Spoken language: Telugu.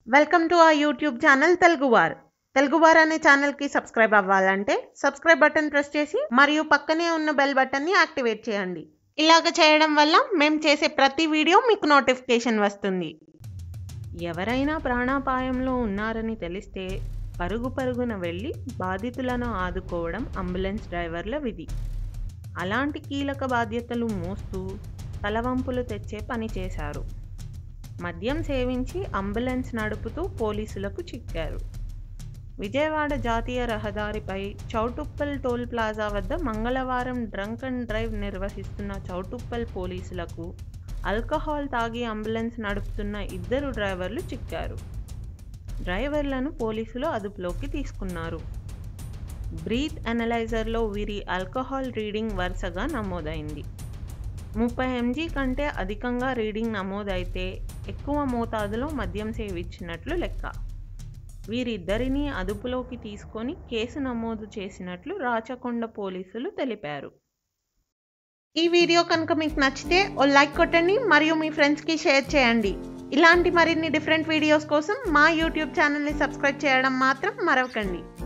welcome to a YouTube channel తెలుగువార్ తెలుగువార్ అనే ఛానల్కి సబ్స్క్రైబ్ అవ్వాలంటే సబ్స్క్రైబ్ బటన్ ప్రెస్ చేసి మరియు పక్కనే ఉన్న బెల్ బటన్ని యాక్టివేట్ చేయండి ఇలాగ చేయడం వల్ల మేము చేసే ప్రతి వీడియో మీకు నోటిఫికేషన్ వస్తుంది ఎవరైనా ప్రాణాపాయంలో ఉన్నారని తెలిస్తే పరుగు పరుగున వెళ్ళి బాధితులను ఆదుకోవడం అంబులెన్స్ డ్రైవర్ల విధి అలాంటి కీలక బాధ్యతలు మోస్తూ తలవంపులు తెచ్చే పని చేశారు మద్యం సేవించి అంబులెన్స్ నడుపుతూ పోలీసులకు చిక్కారు విజయవాడ జాతీయ రహదారిపై చౌటుప్పల్ టోల్ ప్లాజా వద్ద మంగళవారం డ్రంక్ అండ్ డ్రైవ్ నిర్వహిస్తున్న చౌటుప్పల్ పోలీసులకు ఆల్కహాల్ తాగి అంబులెన్స్ నడుపుతున్న ఇద్దరు డ్రైవర్లు చిక్కారు డ్రైవర్లను పోలీసులు అదుపులోకి తీసుకున్నారు బ్రీత్ అనలైజర్లో వీరి ఆల్కహాల్ రీడింగ్ వరుసగా నమోదైంది ముప్పై ఎంజీ కంటే అధికంగా రీడింగ్ నమోదైతే ఎక్కువ మోతాదులో మద్యం సేవించినట్లు లెక్క వీరిద్దరినీ అదుపులోకి తీసుకొని కేసు నమోదు చేసినట్లు రాచకొండ పోలీసులు తెలిపారు ఈ వీడియో కనుక మీకు నచ్చితే ఓ లైక్ కొట్టండి మరియు మీ ఫ్రెండ్స్కి షేర్ చేయండి ఇలాంటి మరిన్ని డిఫరెంట్ వీడియోస్ కోసం మా యూట్యూబ్ ఛానల్ని సబ్స్క్రైబ్ చేయడం మాత్రం మరవకండి